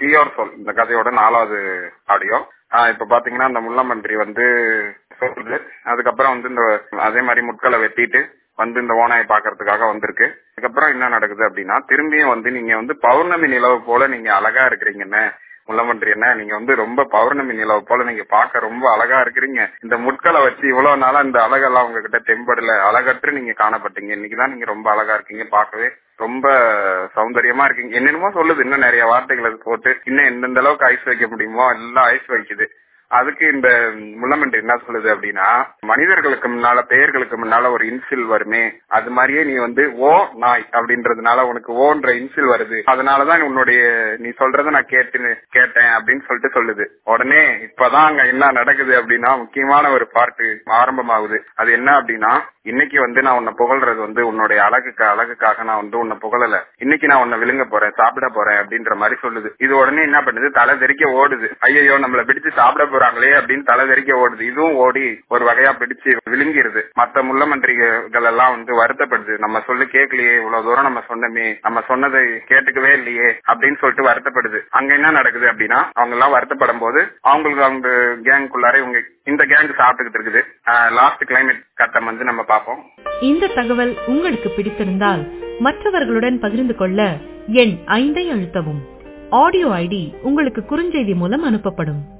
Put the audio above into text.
தீயோர் சொல் இந்த கதையோட நாலாவது ஆடியோ இப்ப பாத்தீங்கன்னா இந்த முள்ளம்பன்றி வந்து சொல்லுது அதுக்கப்புறம் வந்து இந்த அதே மாதிரி முட்களை வெட்டிட்டு வந்து இந்த ஓனாயை பாக்குறதுக்காக வந்திருக்கு அதுக்கப்புறம் என்ன நடக்குது அப்படின்னா திரும்பியும் வந்து நீங்க வந்து பௌர்ணமி நிலவு போல நீங்க அழகா இருக்கிறீங்கன்னு முள்ளமன்றி என்ன நீங்க வந்து ரொம்ப பௌர்ணமி நிலவு போல நீங்க பார்க்க ரொம்ப அழகா இருக்கிறீங்க இந்த முட்களை வச்சு இவ்வளவு நாளா இந்த அழகெல்லாம் உங்ககிட்ட தெம்படல அழகற்று நீங்க காணப்பட்டீங்க இன்னைக்குதான் நீங்க ரொம்ப அழகா இருக்கீங்க பார்க்கவே ரொம்ப சௌந்தரியமா இருக்கீங்க என்னென்னமோ சொல்லுது இன்னும் நிறைய வார்த்தைகள் அது போட்டு இன்னும் எந்தெந்த அளவுக்கு ஐஸ் வைக்க முடியுமோ எல்லாம் ஐஸ் வைக்குது அதுக்கு இந்த முள்ளமன்றி என்ன சொல்லுது அப்படின்னா மனிதர்களுக்கு முன்னால பெயர்களுக்கு முன்னால ஒரு இன்சில் வருமே அது மாதிரியே நீ வந்து ஓ நாய் அப்படின்றதுனால உனக்கு ஓன்ற இன்சில் வருது அதனாலதான் உன்னுடைய நீ சொல்றத நான் கேட்டு கேட்டேன் அப்படின்னு சொல்லிட்டு சொல்லுது உடனே இப்பதான் அங்க என்ன நடக்குது அப்படின்னா முக்கியமான ஒரு பார்ட்டு ஆரம்பமாகுது அது என்ன அப்படின்னா இன்னைக்கு வந்து நான் உன்னை புகழ்றது வந்து உன்னுடைய அழகுக்கு அழகுக்காக நான் வந்து உன்னை புகழல இன்னைக்கு நான் உன்னை விழுங்க போறேன் சாப்பிட போறேன் அப்படின்ற மாதிரி சொல்லுது இது உடனே என்ன பண்ணுது தலை தெறிக்க ஓடுது ஐயோ நம்மள பிடிச்சு சாப்பிட போறாங்களே அப்படின்னு தலை தெறிக்க ஓடுது இதுவும் ஓடி ஒரு வகையா பிடிச்சு விழுங்கிருது மத்த முள்ளமன்றிகள் எல்லாம் வந்து வருத்தப்படுது நம்ம சொல்லு கேட்கலையே இவ்வளவு தூரம் நம்ம சொன்னமே நம்ம சொன்னதை கேட்டுக்கவே இல்லையே அப்படின்னு சொல்லிட்டு வருத்தப்படுது அங்க என்ன நடக்குது அப்படின்னா அவங்க எல்லாம் வருத்தப்படும் போது அவங்களுக்கு அவங்க கேங்குள்ளார இவங்க இந்த கேங் சாப்பிட்டுக்கிட்டு இருக்குது லாஸ்ட் கிளைமேட் கட்டம் வந்து நம்ம பார்ப்போம் இந்த தகவல் உங்களுக்கு பிடித்திருந்தால் மற்றவர்களுடன் பகிர்ந்து கொள்ள எண் ஐந்தை அழுத்தவும் ஆடியோ ஐடி உங்களுக்கு குறுஞ்செய்தி மூலம் அனுப்பப்படும்